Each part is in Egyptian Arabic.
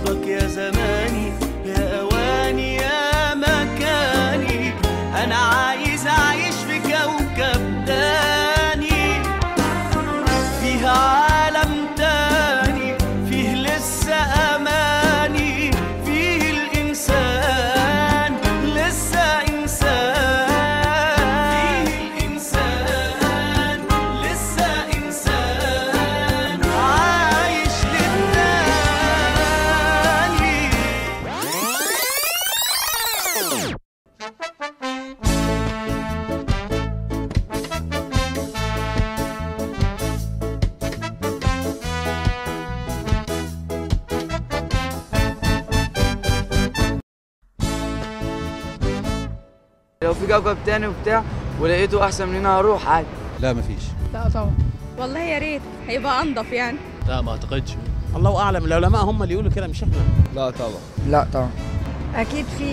حضنك يا زماني يا أواني يا مكاني أنا عايز أعيش في كوكب تاني فيه عالم تاني فيه لسه أماني فيه الإنسان لسه إنسان فيه الإنسان لسه إنسان عايش للتاني لو في كوكب تاني وبتاع ولقيته احسن مننا هروح عادي لا مفيش لا طبعا والله يا ريت هيبقى انضف يعني لا ما اعتقدش الله اعلم العلماء هم اللي يقولوا كده مش احنا لا طبعا لا طبعا اكيد في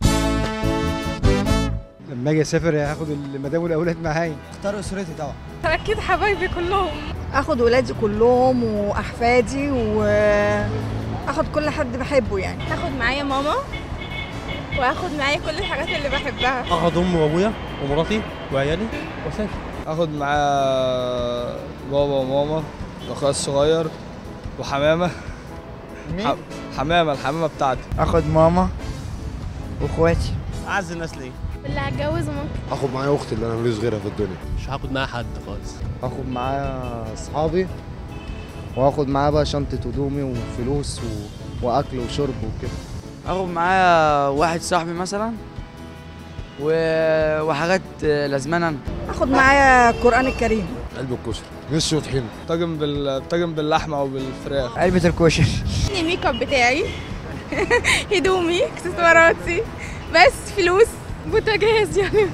لما اجي اسافر هاخد المدام والاولاد معايا اختار اسرتي طبعا اكيد حبايبي كلهم اخد ولادي كلهم واحفادي واخد كل حد بحبه يعني هاخد معايا ماما واخد معايا كل الحاجات اللي بحبها اخد امي وابويا ومراتي وعيالي واسافر اخد معاه بابا وماما واخويا الصغير وحمامه مين؟ حمامه الحمامه بتاعتي اخد ماما واخواتي اعز الناس ليه اللي هتجوزه ممكن اخد معايا اختي اللي انا ماليش غيرها في الدنيا مش هاخد معايا حد خالص هاخد معايا اصحابي واخد معايا بقى شنطه هدومي وفلوس و... واكل وشرب وكده اخد معايا واحد صاحبي مثلا و... وحاجات لازمانا اخد معايا القران الكريم علبة الكشري مش وطحينة طاجن بال طاجن باللحمه وبالفراخ علبة الكشري الميك اب بتاعي هدومي اكسسواراتي بس فلوس بوتاجاز يعني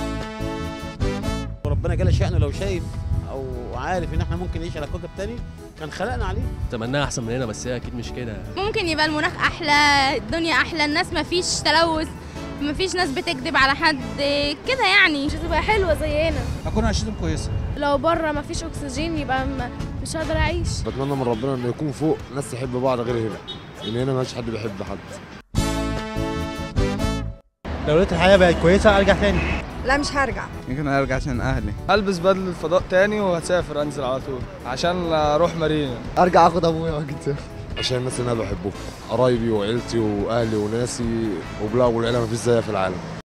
وربنا جل شأنه لو شايف او عارف ان احنا ممكن نعيش على كوكب تاني كان خلقنا عليه اتمناها احسن من هنا بس هي اكيد مش كده ممكن يبقى المناخ احلى الدنيا احلى الناس ما فيش تلوث ما فيش ناس بتكذب على حد كده يعني مش هتبقى حلوه زي هنا اكون عيشتهم كويسه لو بره ما فيش اكسجين يبقى مش هقدر اعيش بتمنى من ربنا انه يكون فوق ناس تحب بعض غير هنا لان هنا مفيش حد بيحب حد لو لقيت الحياه بقت كويسه ارجع تاني لا مش هرجع يمكن ارجع عشان اهلي البس بدله الفضاء تاني وهسافر انزل على طول عشان اروح مارينا ارجع اخد ابويا واجي عشان الناس اللي انا بحبهم قرايبي وعيلتي واهلي وناسي وبلا والعيله مفيش زيها في العالم